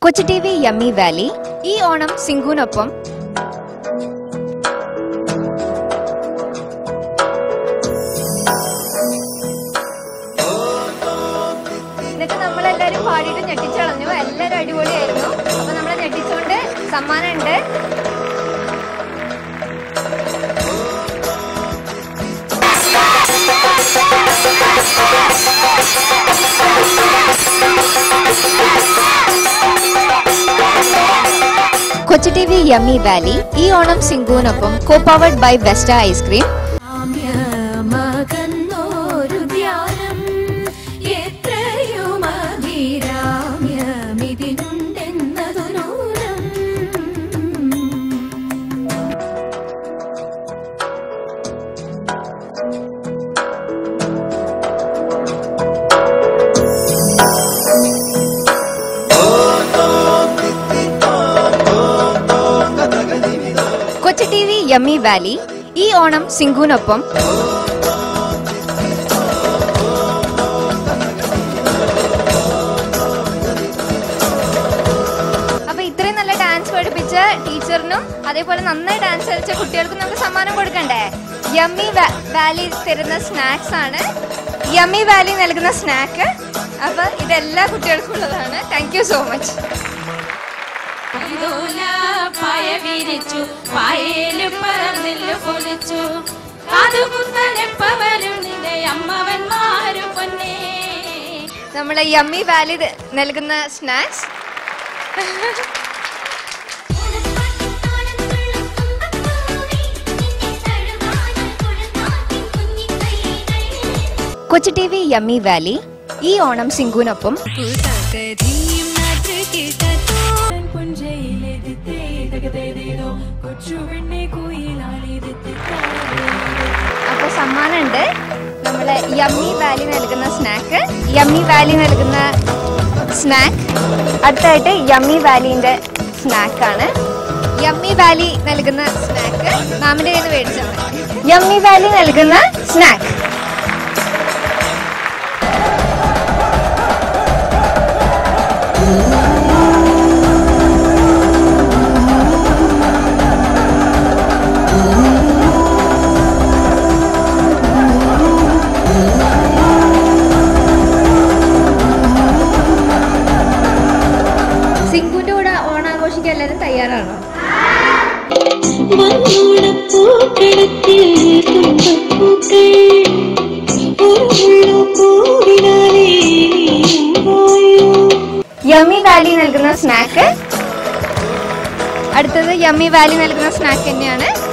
കൊച്ചു T V Yummy Valley ഈ ഓണം സിംഗുവിനൊപ്പം ഇന്നൊക്കെ നമ്മളെല്ലാരും പാടിയിട്ട് ഞെട്ടിച്ചളഞ്ഞു എല്ലാരും അടിപൊളിയായിരുന്നു അപ്പൊ നമ്മളെ ഞെട്ടിച്ചോണ്ട് സമ്മാനം ഉണ്ട് കൊച്ചു ടി വി യമ്മി വാലി ഈ ഓണം സിംഗുവിനൊപ്പം co powered by Vesta ice cream മകന്നോരു ധ്യാനം എത്രയും അഭിരാമ്യമിതിനുണ്ടെന്നതു നൂനം കൊച്ചു ടി വി യമ്മി വാലി ഈ ഓണം സിംഗുവിനൊപ്പം അപ്പൊ ഇത്രയും നല്ല ഡാൻസ് പഠിപ്പിച്ച ടീച്ചറിനും അതേപോലെ നന്നായി ഡാൻസ് കളിച്ച കുട്ടികൾക്കും നമുക്ക് സമ്മാനം കൊടുക്കണ്ടേ യമ്മി വാലി തരുന്ന സ്നാക്സ് ആണ് യമ്മി വാലി നൽകുന്ന സ്നാക്ക് അപ്പൊ ഇതെല്ലാ കുട്ടികൾക്കും ഉള്ളതാണ് താങ്ക് യു സോ മച്ച് ഇതോല പായ വിരിച്ചു പായയില് പറന്നില് പൊലിച്ചു കാതുകുത്തനെപ്പവരും നിന്റെ അമ്മവന്മാരു പൊന്നേ നമ്മളെ യമ്മി വാലി ത- നൽകുന്ന സ്നാക്സ് കൊച്ചു ടി വി യമ്മി വാലി ഈ ഓണം സിംഗുവിനൊപ്പം അപ്പൊ സമ്മാനമുണ്ട് നമ്മളെ യമ്മി വാലി നൽകുന്ന സ്നാക്ക് യമ്മി വാലി നൽകുന്ന സ്നാക്ക് അടുത്തായിട്ട് യമ്മി വാലിന്റെ സ്നാക്കാണ് യമ്മി വാലി നൽകുന്ന സ്നാക്ക് മാമിന്റെ കയ്യിൽ നിന്ന് മേടിച്ചാൽ മതി യമ്മി വാലി നൽകുന്ന സ്നാക്ക് സിംഗുന്റെ കൂടെ ഓണാഘോഷിക്കാൻ എല്ലാവരും തയ്യാറാണോ പൂക്കളത്തിൽ തുമ്പപ്പൂക്കൾ ഒരു പൂവിനാലേ വായു യമ്മി വാലി നൽകുന്ന സ്നാക്ക് അടുത്തത് യമ്മി വാലി നൽകുന്ന സ്നാക്ക് തന്നെയാണ്